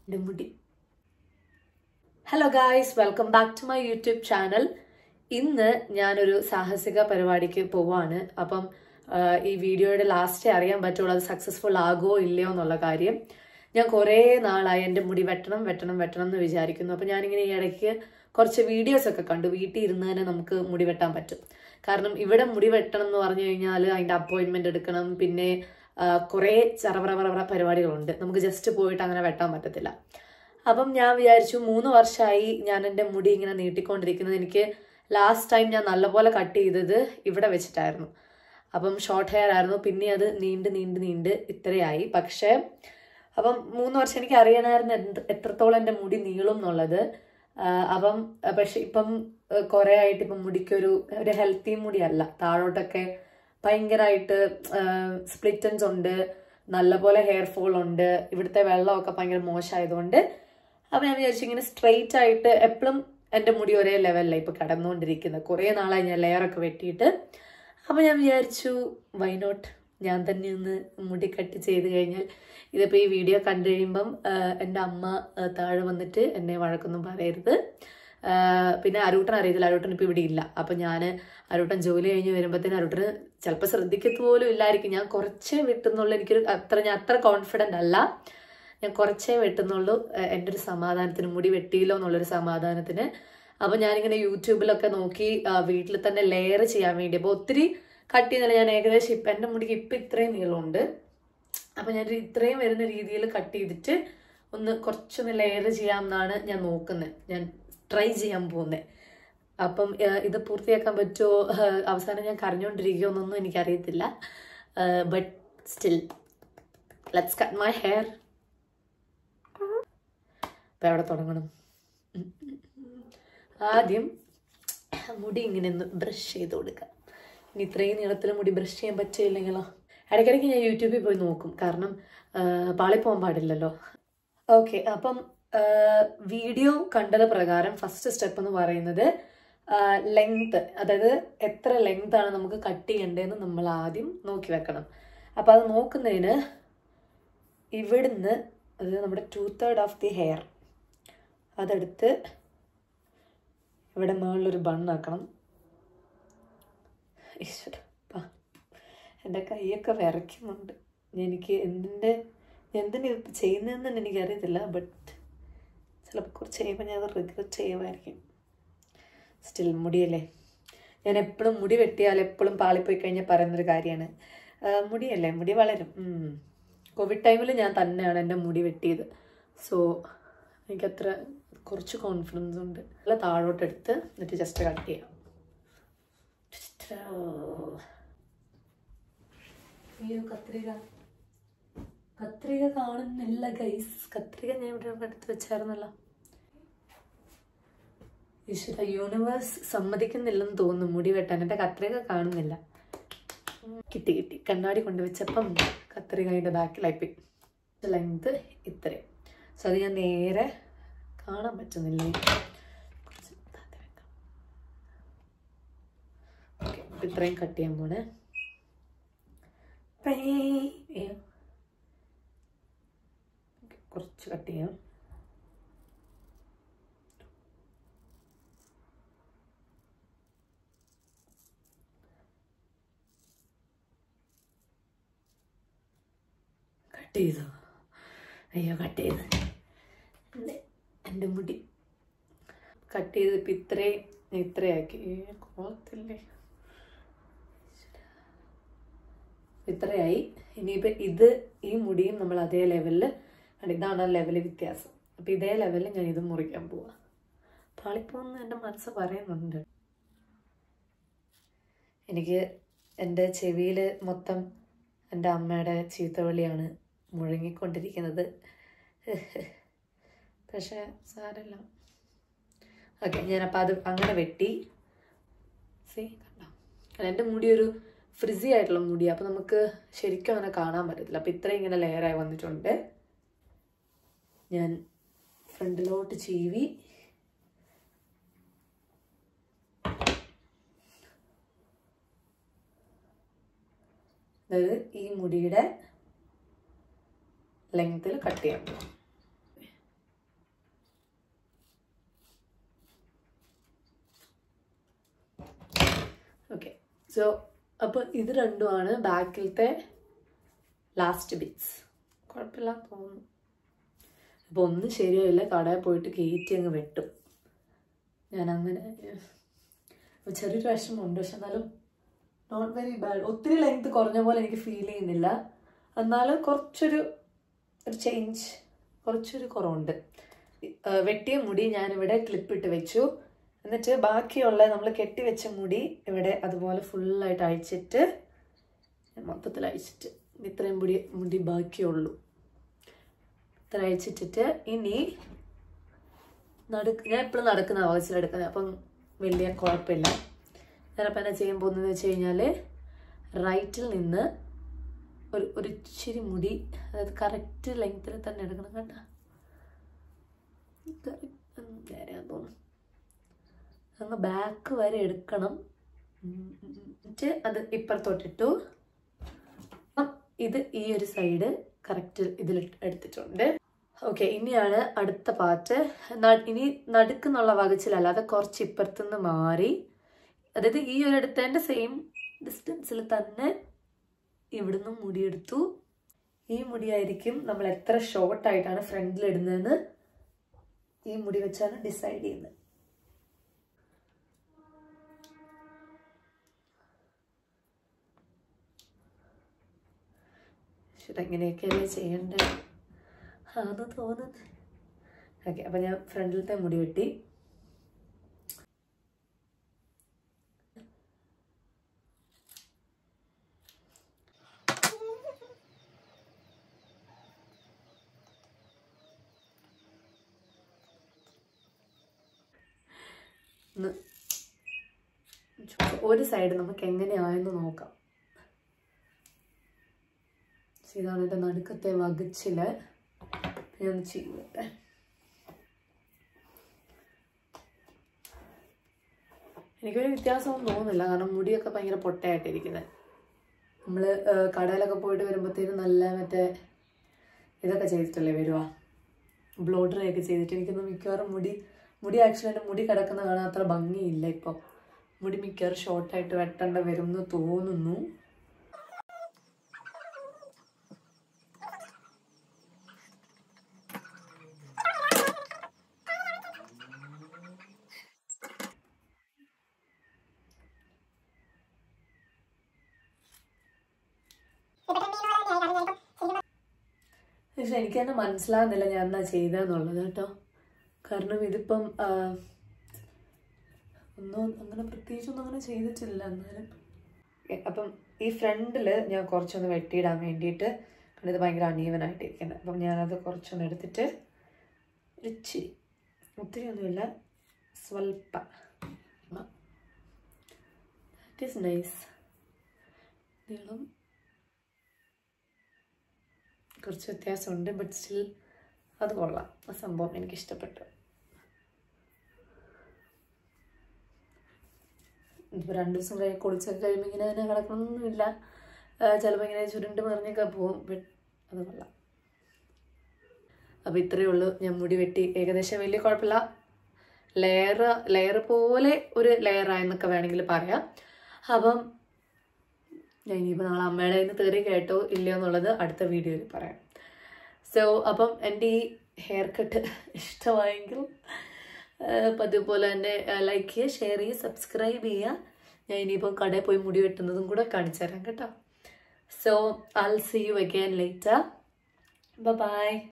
എൻ്റെ മുടി hello guys welcome back to my YouTube channel ഇന്ന് ഞാനൊരു സാഹസിക പരിപാടിക്ക് പോവാണ് അപ്പം ആ, ഈ വീഡിയോയുടെ ലാസ്റ്റേ അറിയാൻ പറ്റുള്ളൂ അത് സക്സസ്ഫുൾ ആകുമോ ഇല്ലയോ എന്നുള്ള കാര്യം ഞാൻ കുറേ നാളായി എൻ്റെ മുടി വെട്ടണം വെട്ടണം വെട്ടണം എന്ന് വിചാരിക്കുന്നു അപ്പം ഞാനിങ്ങനെ ഈ ഇടയ്ക്ക് കുറച്ച് വീഡിയോസ് ഒക്കെ കണ്ടു വീട്ടിൽ ഇരുന്ന് തന്നെ നമുക്ക് മുടി വെട്ടാൻ പറ്റും കാരണം ഇവിടെ മുടി വെട്ടണം എന്ന് പറഞ്ഞു കഴിഞ്ഞാൽ അതിൻ്റെ അപ്പോയിൻമെൻ്റ് എടുക്കണം പിന്നെ ആ, കുറേ ചറവറ പറവറ പരിപാടികളുണ്ട് നമുക്ക് ജസ്റ്റ് പോയിട്ട് അങ്ങനെ വെട്ടാൻ പറ്റത്തില്ല അപ്പം ഞാൻ വിചാരിച്ചു മൂന്ന് വർഷമായി ഞാൻ എൻ്റെ മുടി ഇങ്ങനെ നീട്ടിക്കൊണ്ടിരിക്കുന്നത് എനിക്ക് ലാസ്റ്റ് ടൈം ഞാൻ നല്ലപോലെ കട്ട് ചെയ്തത് ഇവിടെ വെച്ചിട്ടായിരുന്നു അപ്പം ഷോർട്ട് ഹെയർ ആയിരുന്നു പിന്നെ അത് നീണ്ട് നീണ്ട് നീണ്ട് ഇത്രയായി പക്ഷേ അപ്പം മൂന്ന് വർഷം എനിക്ക് അറിയണമായിരുന്നു എന്ത് എത്രത്തോളം എൻ്റെ മുടി നീളും എന്നുള്ളത് ആ, അപ്പം ആ, പക്ഷെ ഇപ്പം ആ, കുറേ ആയിട്ട് ഇപ്പം മുടിക്കൊരു ഒരു ഹെൽത്തി മുടിയല്ല താഴോട്ടൊക്കെ ഭയങ്കരമായിട്ട് സ്പ്ലിറ്റൻസ് ഉണ്ട് നല്ലപോലെ ഹെയർ ഫോൾ ഉണ്ട് ഇവിടുത്തെ വെള്ളമൊക്കെ ഭയങ്കര മോശമായതുകൊണ്ട് അപ്പം ഞാൻ വിചാരിച്ചു ഇങ്ങനെ സ്ട്രെയിറ്റ് ആയിട്ട് എപ്പോഴും എൻ്റെ മുടി ഒരേ ലെവലിലാണ് ഇപ്പോൾ കിടന്നുകൊണ്ടിരിക്കുന്നത് കുറേ നാളായി ഞാൻ ലെയറൊക്കെ വെട്ടിയിട്ട് അപ്പം ഞാൻ വിചാരിച്ചു വൈ നോട്ട് ഞാൻ തന്നെ ഒന്ന് മുടി കട്ട് ചെയ്ത് കഴിഞ്ഞാൽ ഇതിപ്പോൾ ഈ വീഡിയോ കണ്ടു കഴിയുമ്പം ആഹ്, എൻ്റെ അമ്മ ആഹ്, താഴെ വന്നിട്ട് എന്നെ വഴക്കൊന്നും പറയരുത് ആഹ്, പിന്നെ അരൂട്ടൻ അറിയത്തില്ല അരൂട്ടൻ ഇപ്പോൾ ഇവിടെ ഇല്ല അപ്പം ഞാൻ അരൂട്ടൻ ജോലി കഴിഞ്ഞ് വരുമ്പോഴത്തേനും അരൂട്ടന് ചിലപ്പോൾ ശ്രദ്ധിക്കത്ത് പോലും ഇല്ലായിരിക്കും ഞാൻ കുറച്ചേ വെട്ടുന്നുള്ളൂ എനിക്കൊരു അത്ര ഞാൻ അത്ര കോൺഫിഡൻ്റ് അല്ല ഞാൻ കുറച്ചേ വെട്ടുന്നുള്ളൂ ആഹ്, എൻ്റെ ഒരു സമാധാനത്തിന് മുടി വെട്ടിയില്ലോ എന്നുള്ളൊരു സമാധാനത്തിന് അപ്പോൾ ഞാനിങ്ങനെ യൂട്യൂബിലൊക്കെ നോക്കി വീട്ടിൽ തന്നെ ലെയർ ചെയ്യാൻ വേണ്ടി അപ്പോൾ ഒത്തിരി കട്ട് ചെയ്യുന്നില്ല ഞാൻ ഏകദേശം ഇപ്പം എൻ്റെ മുടിക്ക് ഇപ്പം ഇത്രയും നീളമുണ്ട് അപ്പം ഞാൻ ഇത്രയും വരുന്ന രീതിയിൽ കട്ട് ചെയ്തിട്ട് ഒന്ന് കുറച്ചൊന്ന് ലെയർ ചെയ്യാമെന്നാണ് ഞാൻ നോക്കുന്നത് ഞാൻ ട്രൈ ചെയ്യാൻ പോകുന്നത് അപ്പം ആ, ഇത് പൂർത്തിയാക്കാൻ പറ്റുമോ ആ, അവസാനം ഞാൻ കരഞ്ഞുകൊണ്ടിരിക്കുമോ എന്നൊന്നും എനിക്കറിയത്തില്ല but still let's cut my hair അപ്പം എവിടെ തുടങ്ങണം ഉം, ഉം, ഉം. ആദ്യം മുടി ഇങ്ങനെ ഒന്ന് ബ്രഷ് ചെയ്ത് കൊടുക്കാം ഇനി ഇത്രയും നീളത്തിൽ മുടി ബ്രഷ് ചെയ്യാൻ പറ്റിയില്ലെങ്കിലോ ഇടയ്ക്കിടയ്ക്ക് ഞാൻ യൂട്യൂബിൽ പോയി നോക്കും കാരണം ആ, പാളിപ്പോകാൻ പാടില്ലല്ലോ ഓക്കെ അപ്പം വീഡിയോ കണ്ടത് പ്രകാരം ഫസ്റ്റ് സ്റ്റെപ്പ് എന്ന് പറയുന്നത് ലെങ്ത് അതായത് എത്ര ലെങ്ത് ആണ് നമുക്ക് കട്ട് ചെയ്യേണ്ടതെന്ന് നമ്മൾ ആദ്യം നോക്കി വെക്കണം അപ്പം അത് നോക്കുന്നതിന് ഇവിടുന്ന് അത് നമ്മുടെ two third of the hair അതെടുത്ത് ഇവിടെ മുകളിലൊരു ബണ്ണാക്കണം ഈശ്വര എൻ്റെ കൈയൊക്കെ വിറയ്ക്കുന്നുണ്ട് എനിക്ക് എന്തിൻ്റെ എന്തിനു ചെയ്യുന്നതെന്ന് തന്നെ എനിക്കറിയത്തില്ല ബട്ട് ചിലപ്പോൾ കുറച്ച് കഴിയുമ്പോൾ ഞാൻ അത് റിഗ്രറ്റ് ചെയ്യുമായിരിക്കും സ്റ്റിൽ മുടിയല്ലേ ഞാൻ എപ്പോഴും മുടി വെട്ടിയാൽ എപ്പോഴും പാളിപ്പോയി കഴിഞ്ഞാൽ പറയുന്നൊരു കാര്യമാണ് ആ, മുടിയല്ലേ മുടി വളരും ഉം. കോവിഡ് ടൈമിൽ ഞാൻ തന്നെയാണ് എൻ്റെ മുടി വെട്ടിയത് സോ എനിക്കത്ര കുറച്ച് കോൺഫിഡൻസ് ഉണ്ട് നല്ല താഴോട്ടെടുത്ത് എന്നിട്ട് ജസ്റ്റ് കട്ട് ചെയ്യാം അയ്യോ കത്രിക കത്രിക കാണുന്നില്ല ഗൈസ് കത്രിക ഞാൻ ഇവിടെ എടുത്ത് വെച്ചായിരുന്നല്ലോ ഈശ്വര യൂണിവേഴ്സ് സമ്മതിക്കുന്നില്ലെന്ന് തോന്നുന്നു മുടി വെട്ടാൻ എൻ്റെ കത്രിക കാണുന്നില്ല ഉം, കിട്ടി കിട്ടി കണ്ണാടി കൊണ്ടുവച്ചപ്പം കത്രിക അതിൻ്റെ ബാക്കിലായി പോയി ലെങ്ത് ഇത്രയും സോ അത് ഞാൻ നേരെ കാണാൻ പറ്റുന്നില്ലേ കുറച്ച് താഴ്ത്തി വെക്കാം ഓക്കെ ഇത്രയും കട്ട് ചെയ്യാൻ പോണേ പേ- അയ്യോ. Okay, കുറച്ച് കട്ട് ചെയ്യാം കട്ട് ചെയ്തു അയ്യോ കട്ട് ചെയ്ത് എൻ്റെ എൻ്റെ മുടി കട്ട് ചെയ്ത് ഇപ്പം ഇത്രയും ഇത്രയാക്കി ഏ, കൊള്ളത്തില്ലേ ഇത്രയായി ഇനിയിപ്പോൾ ഇത് ഈ മുടിയും നമ്മൾ അതേ ലെവലിൽ ഇതാണ് ആ ലെവൽ വ്യത്യാസം അപ്പം ഇതേ ലെവലിൽ ഞാൻ ഇത് മുറിക്കാൻ പോവാ പാളിപ്പോന്ന് എൻ്റെ മനസ്സ് പറയുന്നുണ്ട് എനിക്ക് എൻ്റെ ചെവിയിൽ മൊത്തം എൻ്റെ അമ്മയുടെ ചീത്തവിളിയാണ് മുഴങ്ങിക്കൊണ്ടിരിക്കുന്നത് പക്ഷേ സാരമില്ല ഓക്കെ ഞാനപ്പോൾ അത് അങ്ങനെ വെട്ടി സി കണ്ടോ അല്ല, എൻ്റെ മുടി ഒരു ഫ്രിസി ആയിട്ടുള്ള മുടി അപ്പോൾ നമുക്ക് ശരിക്കും അങ്ങനെ കാണാൻ പറ്റത്തില്ല അപ്പോൾ ഇത്രയും ഇങ്ങനെ ലെയറായി വന്നിട്ടുണ്ട് ഞാൻ ഫ്രണ്ടിലോട്ട് ചീവി അതായത് ഈ മുടിയുടെ ലെങ്ത്തിൽ കട്ട് ചെയ്യാൻ പോകും സോ അപ്പോൾ ഇത് രണ്ടുമാണ് ബാക്കിലത്തെ ലാസ്റ്റ് ബിറ്റ്സ് കുഴപ്പമില്ല തോന്നുന്നു അപ്പോൾ ഒന്നും ശരിയായില്ല കടയിൽ പോയിട്ട് കയറ്റി അങ്ങ് വെട്ടും ഞാൻ അങ്ങനെ അപ്പോൾ ചെറിയൊരു വിഷമമുണ്ട് പക്ഷെ എന്നാലും നോട്ട് വെരി ബാഡ് ഒത്തിരി ലെങ്ത് കുറഞ്ഞ പോലെ എനിക്ക് ഫീൽ ചെയ്യുന്നില്ല എന്നാലും കുറച്ചൊരു ഒരു ചേഞ്ച് കുറച്ചൊരു കുറവുണ്ട് ആ, വെട്ടിയ മുടി ഞാനിവിടെ ക്ലിപ്പിട്ട് വെച്ചു എന്നിട്ട് ബാക്കിയുള്ള നമ്മൾ കെട്ടിവെച്ച മുടി ഇവിടെ അതുപോലെ ഫുള്ളായിട്ട് അഴിച്ചിട്ട് മൊത്തത്തിൽ അഴിച്ചിട്ട് ഇത്രയും മുടി മുടി ബാക്കിയുള്ളൂ ഇത്ര അഴിച്ചിട്ടിട്ട് ഇനി നടുക്ക് ഞാൻ എപ്പോഴും നടക്കുന്ന ആവശ്യത്തിലെടുക്കുന്നത് അപ്പം വലിയ കുഴപ്പമില്ല ഞാനപ്പോൾ എന്നാ ചെയ്യാൻ പോകുന്നതെന്ന് വെച്ച് കഴിഞ്ഞാൽ റൈറ്റിൽ നിന്ന് ഒരു ഒരു ഇച്ചിരി മുടി അതായത് കറക്റ്റ് ലെങ്ത്തിൽ തന്നെ എടുക്കണം കേട്ടോ കറക്റ്റ് നേരെയാന്ന് തോന്നുന്നു അങ്ങ് ബാക്ക് വരെ എടുക്കണം ഉം, ഉം, ഉം. എന്നിട്ട് അത് ഇപ്പുറത്തോട്ടിട്ടു അപ്പം ഇത് ഈ ഒരു സൈഡ് കറക്റ്റ് ഇതിൽ എടുത്തിട്ടുണ്ട് ഓക്കെ ഇനിയാണ് അടുത്ത പാർട്ട് ഇനി നടുക്കുന്നുള്ള വകച്ചിലല്ലാതെ കുറച്ച് ഇപ്പുറത്തുനിന്ന് മാറി അതായത് ഈ ഒരു എടുത്തതിൻ്റെ സെയിം ഡിസ്റ്റൻസിൽ തന്നെ ഇവിടുന്ന് മുടിയെടുത്തു ഈ മുടിയായിരിക്കും നമ്മൾ എത്ര ഷോർട്ട് ആയിട്ടാണ് ഫ്രണ്ടിൽ ഇടുന്നതെന്ന് ഈ മുടി വെച്ചാണ് ഡിസൈഡ് ചെയ്യുന്നത് പക്ഷെ ഇതെങ്ങനെയൊക്കെയല്ലേ ചെയ്യണ്ടേ ആന്ന് തോന്നുന്നത് ഓക്കെ അപ്പം ഞാൻ ഫ്രണ്ടിലത്തെ മുടി വെട്ടി ഒന്ന് ഒരു സൈഡ് നമുക്ക് എങ്ങനെയായെന്ന് നോക്കാം പക്ഷെ ഇതാണ് എൻ്റെ നടുക്കത്തെ വകച്ചില് ഞാൻ ഒന്ന് ചെയ്യട്ടെ എനിക്കൊരു വ്യത്യാസമൊന്നും തോന്നുന്നില്ല കാരണം മുടിയൊക്കെ ഭയങ്കര പൊട്ടയായിട്ടിരിക്കുന്നത് നമ്മൾ കടയിലൊക്കെ പോയിട്ട് വരുമ്പോഴത്തേനും നല്ല മറ്റേ ഇതൊക്കെ ചെയ്തിട്ടല്ലേ വരുക ബ്ലോ ഡ്രൈ ഒക്കെ ചെയ്തിട്ട് എനിക്കൊന്ന് മിക്കവാറും മുടി മുടി ആക്ച്വലി എൻ്റെ മുടി കിടക്കുന്ന കാണാൻ അത്ര ഭംഗിയില്ല ഇപ്പം മുടി മിക്കവാറും ഷോർട്ടായിട്ട് വെട്ടേണ്ട വരും എന്ന് തോന്നുന്നു പക്ഷെ എനിക്ക് തന്നെ മനസ്സിലാകുന്നില്ല ഞാൻ എന്നാ ചെയ്തതെന്നുള്ളത് കേട്ടോ കാരണം ഇതിപ്പം ആ, ഒന്നും അങ്ങനെ പ്രത്യേകിച്ചൊന്നും അങ്ങനെ ചെയ്തിട്ടില്ല എന്നാലും എ, അപ്പം ഈ ഫ്രണ്ടിൽ ഞാൻ കുറച്ചൊന്ന് വെട്ടിയിടാൻ വേണ്ടിയിട്ട് കാരണം ഇത് ഭയങ്കര അണീവനായിട്ടിരിക്കുന്നത് അപ്പം ഞാനത് കുറച്ചൊന്ന് എടുത്തിട്ട് ഒരു ഇച്ചിരി ഒത്തിരി ഒന്നുമില്ല സ്വൽപ്പം ദാറ്റ് ഈസ് നൈസ് നീളം കുറച്ച് വ്യത്യാസമുണ്ട് ബട്ട് സ്റ്റിൽ അത് കൊള്ളാം ആ സംഭവം എനിക്ക് ഇഷ്ടപ്പെട്ടു ഇപ്പോൾ രണ്ട് ദിവസം കഴിയും കുളിച്ചൊക്കെ കഴിയുമ്പോൾ ഇങ്ങനെ തന്നെ കിടക്കണമെന്നൊന്നുമില്ല ചിലപ്പോൾ ഇങ്ങനെ ചുരുണ്ട് മറിഞ്ഞൊക്കെ പോകും ബട്ട് അത് കൊള്ളാം അപ്പോൾ ഇത്രയേ ഉള്ളൂ ഞാൻ മുടി വെട്ടി ഏകദേശം വലിയ കുഴപ്പമില്ല ലെയർ ലെയർ പോലെ ഒരു ലെയറായെന്നൊക്കെ വേണമെങ്കിൽ പറയാം അപ്പം ഞാൻ ഇനിയിപ്പോൾ നാളെ അമ്മയുടെ കയ്യിൽ നിന്ന് തെറി കേട്ടോ ഇല്ലയോ എന്നുള്ളത് അടുത്ത വീഡിയോയിൽ പറയാം സോ അപ്പം എൻ്റെ ഈ ഹെയർ കട്ട് ഇഷ്ടമായെങ്കിൽ പതിവ് പോലെ തന്നെ ലൈക്ക് ചെയ്യുക ഷെയർ ചെയ്യുക സബ്സ്ക്രൈബ് ചെയ്യുക ഞാൻ ഇനിയിപ്പം കടയിൽ പോയി മുടി വെട്ടുന്നതും കൂടെ കാണിച്ചു തരാം കേട്ടോ so I see you again later by